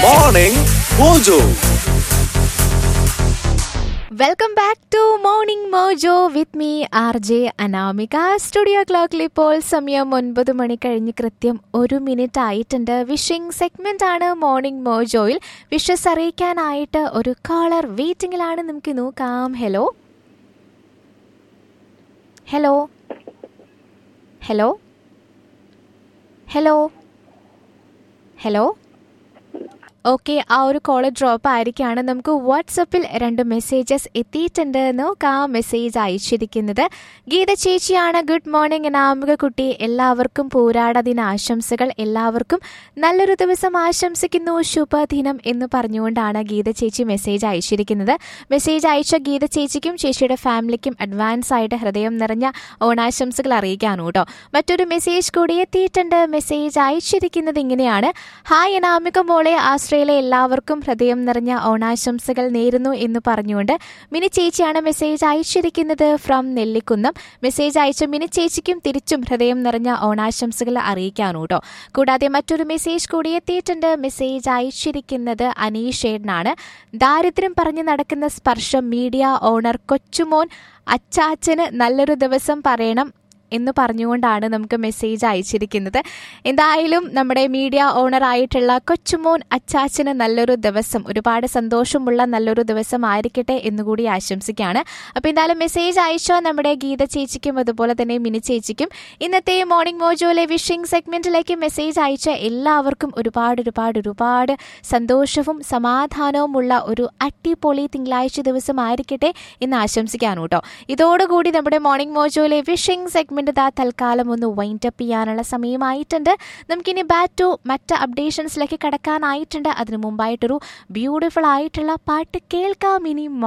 Morning Mojo. Welcome back to Morning Mojo with me R J Anamika studio ക്ലോക്കിൽ ഇപ്പോൾ സമയം ഒൻപത് മണി കഴിഞ്ഞ് കൃത്യം ഒരു മിനിറ്റ് ആയിട്ടുണ്ട് വിഷിംഗ് സെഗ്മെന്റ് ആണ് മോർണിംഗ് മോജോയിൽ വിഷസ് അറിയിക്കാനായിട്ട് ഒരു കോളർ വെയിറ്റിംഗിലാണ് നമുക്ക് നോക്കാം hello hello hello hello hello okay ആ ഒരു കോള് ഡ്രോപ്പ് ആയിരിക്കാണ് നമുക്ക് വാട്സപ്പിൽ രണ്ട് മെസ്സേജസ് എത്തിയിട്ടുണ്ട് നോക്കാം മെസ്സേജ് അയച്ചിരിക്കുന്നത് ഗീത ചേച്ചിയാണ് ഗുഡ് മോർണിംഗ് നാമിക കുട്ടി എല്ലാവർക്കും പോരാട ദിന ആശംസകൾ എല്ലാവർക്കും നല്ലൊരു ദിവസം ആശംസിക്കുന്നു ശുഭദിനം എന്ന് പറഞ്ഞുകൊണ്ടാണ് ഗീത ചേച്ചി മെസ്സേജ് അയച്ചിരിക്കുന്നത് മെസ്സേജ് അയച്ച ഗീത ചേച്ചിക്കും ചേച്ചിയുടെ ഫാമിലിക്കും അഡ്വാൻസ് ആയിട്ട് ഹൃദയം നിറഞ്ഞ ഓണാശംസകൾ അറിയിക്കാനു കേട്ടോ മറ്റൊരു മെസ്സേജ് കൂടി എത്തിയിട്ടുണ്ട് മെസ്സേജ് അയച്ചിരിക്കുന്നത് ഇങ്ങനെയാണ് ഹായ് അനാമിക മോളെ ആശ്രയിലെ എല്ലാവർക്കും ഹൃദയം നിറഞ്ഞ ഓണാശംസകൾ നേരുന്നു എന്ന് പറഞ്ഞുകൊണ്ട് മിനി ചേച്ചിയാണ് മെസ്സേജ് അയച്ചിരിക്കുന്നത് ഫ്രം നെല്ലിക്കുന്നം മെസ്സേജ് അയച്ച മിനി ചേച്ചിക്കും തിരിച്ചും ഹൃദയം നിറഞ്ഞ ഓണാശംസകൾ അറിയിക്കാനു കേട്ടോ കൂടാതെ മറ്റൊരു മെസ്സേജ് കൂടി എത്തിയിട്ടുണ്ട് മെസ്സേജ് അയച്ചിരിക്കുന്നത് അനീഷ് ഷേഡനാണ് ദാരിദ്ര്യം പറഞ്ഞു നടക്കുന്ന സ്പർശം മീഡിയ ഓണർ കൊച്ചുമോൻ അച്ചാച്ചന് നല്ലൊരു ദിവസം പറയണം എന്ന് പറഞ്ഞുകൊണ്ടാണ് നമുക്ക് മെസ്സേജ് അയച്ചിരിക്കുന്നത് എന്തായാലും നമ്മുടെ മീഡിയ ഓണർ ആയിട്ടുള്ള കൊച്ചുമോൻ അച്ചാച്ചന് നല്ലൊരു ദിവസം ഒരുപാട് സന്തോഷമുള്ള നല്ലൊരു ദിവസം ആയിരിക്കട്ടെ എന്നുകൂടി ആശംസിക്കുകയാണ് അപ്പോൾ എന്തായാലും മെസ്സേജ് അയച്ചോ നമ്മുടെ ഗീത ചേച്ചിക്കും അതുപോലെ തന്നെ മിനി ചേച്ചിക്കും ഇന്നത്തെ മോർണിംഗ് മോജോയിലെ വിഷിംഗ് സെഗ്മെന്റിലേക്ക് മെസ്സേജ് അയച്ച എല്ലാവർക്കും ഒരുപാട് ഒരുപാട് ഒരുപാട് സന്തോഷവും സമാധാനവുമുള്ള ഒരു അട്ടിപൊളി തിങ്കളാഴ്ച ദിവസം ആയിരിക്കട്ടെ എന്ന് ആശംസിക്കാനു കേട്ടോ ഇതോടുകൂടി നമ്മുടെ മോർണിംഗ് മോജോയിലെ വിഷിംഗ് സെഗ്മെന്റ് ദാ തൽക്കാലം ഒന്ന് വൈൻഡ് അപ്പ് ചെയ്യാനുള്ള സമയമായിട്ടുണ്ട് നമുക്കിനി ബാറ്റ് ടു മറ്റ് അപ്ഡേഷൻസിലേക്ക് കടക്കാനായിട്ടുണ്ട് അതിനു മുമ്പായിട്ടൊരു ബ്യൂട്ടിഫുൾ ആയിട്ടുള്ള പാട്ട് കേൾക്കാം ഇനി